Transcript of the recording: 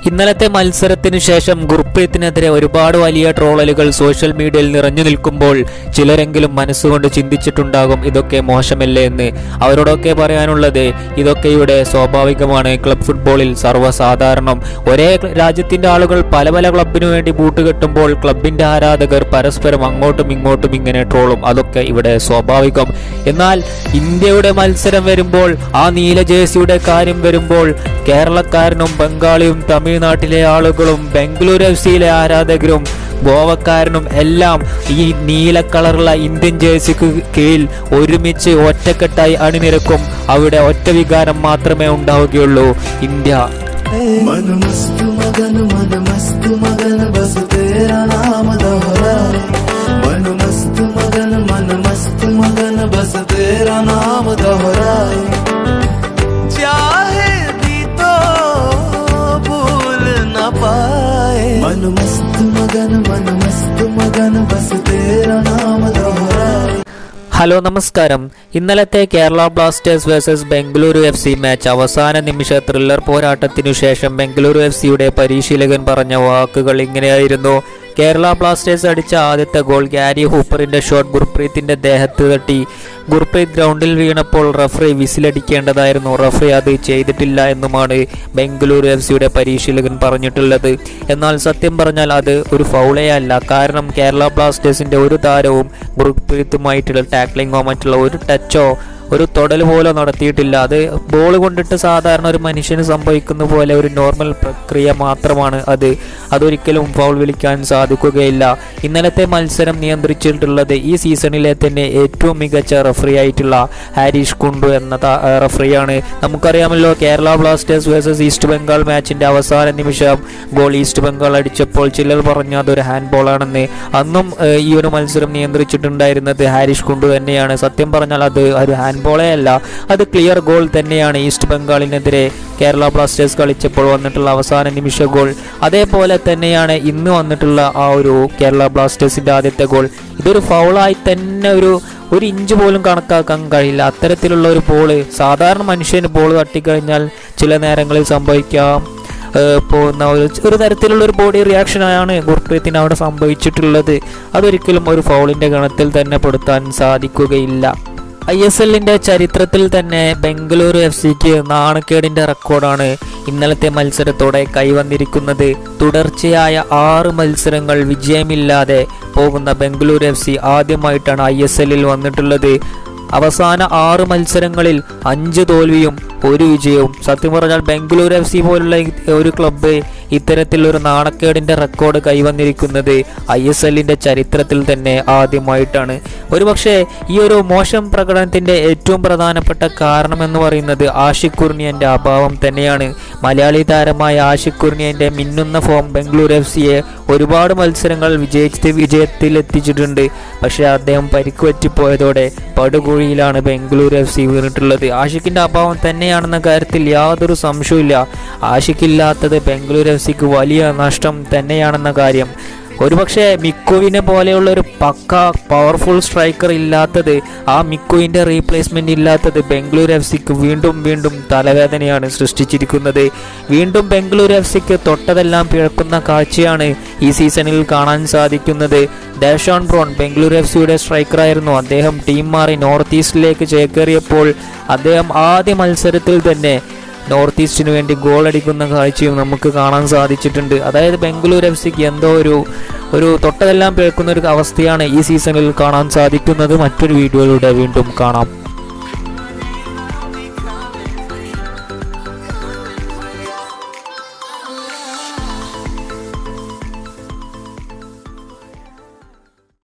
ഇന്നലത്തെ മത്സരത്തിന് ശേഷം ഗുർപ്രീത്തിനെതിരെ ഒരുപാട് വലിയ ട്രോളലുകൾ സോഷ്യൽ മീഡിയയിൽ നിറഞ്ഞു നിൽക്കുമ്പോൾ ചിലരെങ്കിലും മനസ്സുകൊണ്ട് ചിന്തിച്ചിട്ടുണ്ടാകും ഇതൊക്കെ മോശമല്ലേ എന്ന് അവരോടൊക്കെ പറയാനുള്ളത് ഇതൊക്കെ ഇവിടെ സ്വാഭാവികമാണ് ക്ലബ് ഫുട്ബോളിൽ സർവ്വസാധാരണം ഒരേ രാജ്യത്തിന്റെ ആളുകൾ പല പല ക്ലബിനു വേണ്ടി ബൂട്ട് കെട്ടുമ്പോൾ ക്ലബിന്റെ ആരാധകർ പരസ്പരം അങ്ങോട്ടും ഇങ്ങോട്ടും ഇങ്ങനെ ട്രോളും അതൊക്കെ ഇവിടെ സ്വാഭാവികം എന്നാൽ ഇന്ത്യയുടെ മത്സരം വരുമ്പോൾ ആ നീല ജേഴ്സിയുടെ കാര്യം വരുമ്പോൾ കേരളക്കാരനും ബംഗാളിയും തമിഴ്നാട്ടിലെ ആളുകളും ബംഗളൂരു എഫ് സിയിലെ ആരാധകരും ഗോവക്കാരനും എല്ലാം ഈ നീല കളറുള്ള ഇന്ത്യൻ ജേഴ്സിക്ക് കീഴിൽ ഒരുമിച്ച് ഒറ്റക്കെട്ടായി അണിനിരക്കും അവിടെ ഒറ്റ വികാരം മാത്രമേ ഉണ്ടാവുകയുള്ളൂ ഇന്ത്യ मन मस्त मगन मन मस्त मगन बस तेरा नाम दोहराए मन मस्त मगन मन मस्त मगन बस तेरा नाम दोहराए चाहे भी तो भूल न पाए मन मस्त मगन मन मस्त मगन बस तेरा नाम दोहराए ഹലോ നമസ്കാരം ഇന്നലത്തെ Kerala Blasters versus Bengaluru F C match അവസാന നിമിഷ ത്രില്ലർ പോരാട്ടത്തിനു ശേഷം ബംഗളൂരു എഫ് സിയുടെ പരിശീലകൻ പറഞ്ഞ വാക്കുകൾ ഇങ്ങനെയായിരുന്നു കേരള ബ്ലാസ്റ്റേഴ്സ് അടിച്ച ആദ്യത്തെ ഗോൾ ഗാരി ഹൂപ്പറിന്റെ ഷോട്ട് ഗുർപ്രീത്തിന്റെ ദേഹത്ത് തട്ടി ഗുർപ്രീത് ഗ്രൗണ്ടിൽ വീണപ്പോൾ റഫറി വിസിലടിക്കേണ്ടതായിരുന്നു റഫറി അത് ചെയ്തിട്ടില്ല എന്നുമാണ് ബംഗളൂരു എഫ് സിയുടെ പരിശീലകൻ പറഞ്ഞിട്ടുള്ളത് എന്നാൽ സത്യം പറഞ്ഞാൽ അത് ഒരു ഫൗളേ അല്ല കാരണം കേരള ബ്ലാസ്റ്റേഴ്സിന്റെ ഒരു താരവും ഗുർപ്രീത്തുമായിട്ടുള്ള ടാക്ലിങ്ങോ മറ്റുള്ള ഒരു ടച്ചോ ഒരു തൊടൽ പോലോ നടത്തിയിട്ടില്ല അത് ബോൾ കൊണ്ടിട്ട് സാധാരണ ഒരു മനുഷ്യന് സംഭവിക്കുന്ന പോലെ ഒരു നോർമൽ പ്രക്രിയ മാത്രമാണ് അത് അതൊരിക്കലും ഫൗൾ വിളിക്കാൻ സാധിക്കുകയില്ല ഇന്നലത്തെ മത്സരം നിയന്ത്രിച്ചിട്ടുള്ളത് ഈ സീസണിലെ തന്നെ ഏറ്റവും മികച്ച റഫറി ആയിട്ടുള്ള ഹാരിഷ് കുണ്ടു എന്ന ത- ആ, റഫറിയാണ് നമുക്കറിയാമല്ലോ കേരള ബ്ലാസ്റ്റേഴ്സ് വേഴ്സസ് ഈസ്റ്റ് ബംഗാൾ മാച്ചിന്റെ അവസാന നിമിഷം ഗോൾ ഈസ്റ്റ് ബംഗാൾ അടിച്ചപ്പോൾ ചിലർ പറഞ്ഞു അതൊരു ഹാൻഡ് ബോളാണെന്ന് അന്നും ഏഹ്, ഈ ഒരു മത്സരം നിയന്ത്രിച്ചിട്ടുണ്ടായിരുന്നത് ഹാരിഷ് കുണ്ടു തന്നെയാണ് സത്യം പറഞ്ഞാൽ അത് ഒരു ഹാൻഡ് ബോളേ അല്ല അത് ക്ലിയർ ഗോൾ തന്നെയാണ് ഈസ്റ്റ് ബംഗാളിനെതിരെ കേരള ബ്ലാസ്റ്റേഴ്സ് കളിച്ചപ്പോൾ വന്നിട്ടുള്ള അവസാന നിമിഷ ഗോൾ അതേപോലെ തന്നെയാണ് ഇന്ന് വന്നിട്ടുള്ള ആ ഒരു കേരള ബ്ലാസ്റ്റേഴ്സിന്റെ ആദ്യത്തെ ഗോൾ ഇതൊരു ഫൗളായി തന്നെ ഒരു ഒരു ഇഞ്ച് പോലും കണക്കാക്കാൻ കഴിയില്ല അത്തരത്തിലുള്ള ഒരു ബോള് സാധാരണ മനുഷ്യന് ബോൾ തട്ടിക്കഴിഞ്ഞാൽ ചില നേരങ്ങളിൽ സംഭവിക്കാം ഏഹ് പോകുന്ന ഒരു ഒരു തരത്തിലുള്ള ഒരു ബോഡി റിയാക്ഷനാണ് ഗുർപ്രീത്തിന് അവിടെ സംഭവിച്ചിട്ടുള്ളത് അതൊരിക്കലും ഒരു ഫൗളിന്റെ ഗണത്തിൽ തന്നെ പെടുത്താൻ സാധിക്കുകയില്ല ഐ എസ് എല്ലിന്റെ ചരിത്രത്തിൽ തന്നെ ബംഗളൂരു എഫ് സിക്ക് നാണക്കേടിന്റെ റെക്കോർഡാണ് ഇന്നലത്തെ മത്സരത്തോടെ കൈവന്നിരിക്കുന്നത് തുടർച്ചയായ ആറ് മത്സരങ്ങൾ വിജയമില്ലാതെ പോകുന്ന ബംഗളൂരു എഫ് സി ആദ്യമായിട്ടാണ് ഐ എസ് എല്ലിൽ വന്നിട്ടുള്ളത് അവസാന ആറ് മത്സരങ്ങളിൽ അഞ്ച് തോൽവിയും ഒരു വിജയവും സത്യം പറഞ്ഞാൽ ബംഗളൂരു എഫ് സി പോലുള്ള ഈ- ഒരു ക്ലബ്ബ് ഇത്തരത്തിലൊരു നാണക്കേടിന്റെ റെക്കോർഡ് കൈവന്നിരിക്കുന്നത് ഐ എസ് എല്ലിന്റെ ചരിത്രത്തിൽ തന്നെ ആദ്യമായിട്ടാണ് ഒരുപക്ഷെ ഈ ഒരു മോശം പ്രകടനത്തിന്റെ ഏറ്റവും പ്രധാനപ്പെട്ട കാരണം എന്ന് പറയുന്നത് ആഷിഖ് കുർണിയന്റെ അഭാവം തന്നെയാണ് മലയാളി താരമായ ആഷിഖ് കുർണിയന്റെ മിന്നുന്ന ഫോം ബംഗളൂരു എഫ് സിയെ ഒരുപാട് മത്സരങ്ങൾ വിജയിച്ച് വിജയത്തിലെത്തിച്ചിട്ടുണ്ട് പക്ഷേ അദ്ദേഹം പരിക്ക് പറ്റിപ്പോയതോടെ പടുകുഴിയിലാണ് ബംഗളൂരു എഫ് സി വീണിട്ടുള്ളത് ആഷിഖിന്റെ അഭാവം തന്നെയാണെന്ന കാര്യത്തിൽ യാതൊരു സംശയവുമില്ല ആഷിഖില്ലാത്തത് ബംഗളൂരു എഫ് സിക്ക് വലിയ നഷ്ടം തന്നെയാണെന്ന കാര്യം ഒരുപക്ഷെ മിക്കുവിനെ പോലെയുള്ള ഒരു പക്ക പവർഫുൾ സ്ട്രൈക്കർ ഇല്ലാത്തത് ആ മിക്കുവിന്റെ റീപ്ലേസ്മെന്റ് ഇല്ലാത്തത് ബംഗളൂരു എഫ് സിക്ക് വീണ്ടും വീണ്ടും തലവേദനയാണ് സൃഷ്ടിച്ചിരിക്കുന്നത് വീണ്ടും ബംഗളൂരു എഫ് സിക്ക് തൊട്ടതെല്ലാം പിഴക്കുന്ന കാഴ്ചയാണ് ഈ സീസണിൽ കാണാൻ സാധിക്കുന്നത് ദേഷോൺ ബ്രോൺ ബംഗളൂരു എഫ് സിയുടെ സ്ട്രൈക്കറായിരുന്നു അദ്ദേഹം ടീം മാറി നോർത്ത് ഈസ്റ്റിലേക്ക് ചേക്കേറിയപ്പോൾ അദ്ദേഹം ആദ്യ മത്സരത്തിൽ തന്നെ നോർത്ത് ഈസ്റ്റിന് വേണ്ടി ഗോൾ അടിക്കുന്ന കാഴ്ചയും നമുക്ക് കാണാൻ സാധിച്ചിട്ടുണ്ട് അതായത് ബംഗളൂരു എഫ് സിക്ക് എന്തോ ഒരു ഒരു തൊട്ടതെല്ലാം കേൾക്കുന്ന ഒരു അവസ്ഥയാണ് ഈ സീസണിൽ കാണാൻ സാധിക്കുന്നത് മറ്റൊരു വീഡിയോയിലൂടെ വീണ്ടും കാണാം